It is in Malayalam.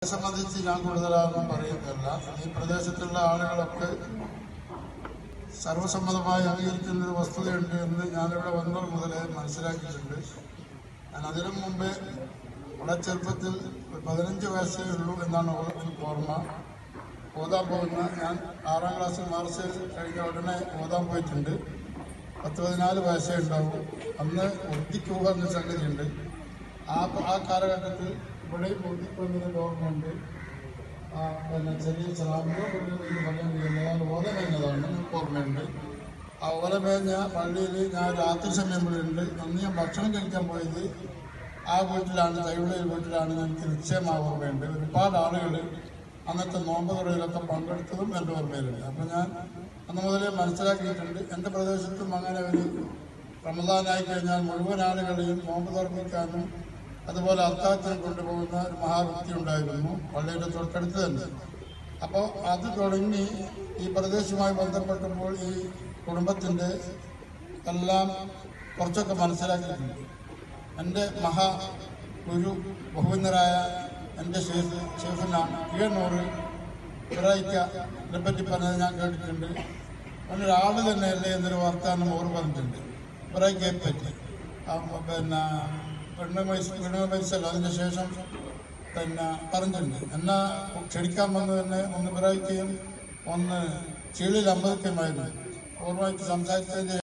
സംബന്ധിച്ച് ഞാൻ കൂടുതലാണെന്നും പറയുന്നില്ല ഈ പ്രദേശത്തുള്ള ആളുകളൊക്കെ സർവസമ്മതമായി അംഗീകരിക്കുന്ന ഒരു വസ്തുതയുണ്ട് എന്ന് ഞാനിവിടെ വന്നത് മുതലേ മനസ്സിലാക്കിയിട്ടുണ്ട് ഞാൻ അതിനു മുമ്പേ വളരെ ചെറുപ്പത്തിൽ ഒരു പതിനഞ്ച് വയസ്സേ ഉള്ളൂ എന്നാണ് ഓ- എനിക്ക് ഓർമ്മ ഓതാൻ പോകുന്ന ഞാൻ ആറാം ക്ലാസ് മാർച്ച് കഴിഞ്ഞ ഉടനെ ഓതാൻ പോയിട്ടുണ്ട് പത്ത് പതിനാല് വയസ്സേ ഉണ്ടാവും അന്ന് ഒത്തിക്കുക എന്ന സംഗതിയുണ്ട് ആ ആ കാലഘട്ടത്തിൽ ഇവിടെ ഒത്തിക്കൊന്നതിൻ്റെ ഓർമ്മയുണ്ട് ആ, പിന്നെ ചെറിയ സ്ലാമിലോ എന്ന് പറയാൻ കഴിയില്ല ഞാൻ ഓലമേഞ്ഞതാണ് എനിക്ക് ഓർമ്മയുണ്ട് ആ ഓലമേഞ്ഞ പള്ളിയിൽ ഞാൻ രാത്രി സമയങ്ങളുണ്ട് അന്ന് ഞാൻ ഭക്ഷണം കഴിക്കാൻ പോയത് ആ വീട്ടിലാണ് തൈവിളയിൽ വീട്ടിലാണ് എനിക്ക് നിശ്ചയമായ ഓർമ്മയുണ്ട് ഒരുപാട് ആളുകൾ അന്നത്തെ നോമ്പ് തുറയിലൊക്കെ പങ്കെടുത്തതും എൻ്റെ ഓർമ്മയിലുണ്ട് അപ്പം ഞാൻ അന്ന് മുതലേ മനസ്സിലാക്കിയിട്ടുണ്ട് എൻ്റെ പ്രദേശത്തും അങ്ങനെ ഒരു റമദാനായി കഴിഞ്ഞാൽ മുഴുവൻ ആളുകളെയും നോമ്പ് തുറപ്പിക്കാനും അതുപോലെ അത്താഴത്തിന് കൊണ്ടുപോകുന്ന ഒരു മഹാവ്യക്തി ഉണ്ടായിരുന്നു പള്ളിയുടെ തൊട്ടടുത്ത് തന്നെ അപ്പോൾ അത് തുടങ്ങി ഈ പ്രദേശവുമായി ബന്ധപ്പെട്ടപ്പോൾ ഈ കുടുംബത്തിൻ്റെ എല്ലാം കുറച്ചൊക്കെ മനസ്സിലാക്കിയിട്ടുണ്ട് എൻ്റെ മഹാ ഗുരു ബഹുവിന്ദരായ എൻ്റെ ഷേഫ് ഷേഫിന കീഴന്നൂറ് ഇബ്രാഹിക്കനെ പറ്റി പറഞ്ഞത് ഞാൻ കേട്ടിട്ടുണ്ട് ഒരാൾ തന്നെയല്ലേ എന്നൊരു വർത്താനം ഓർ പറഞ്ഞിട്ടുണ്ട് ഇബ്രാഹിക്കയെ പറ്റി ആ, പിന്നെ പെണ്ണ് മൈസ് പെണ്ണ് മൈസല്ലോ അതിന് ശേഷം പിന്നെ പറഞ്ഞിട്ടുണ്ട് എന്നാ ക്ഷണിക്കാൻ വന്ന് തന്നെ ഒന്ന് ഇബ്രാഹിക്കയും ഒന്ന് ചീളിൽ അമ്പതിക്കുമായിരുന്നു ഓർമ്മയ്ക്ക് സംസാരിച്ചതിൻ്റെ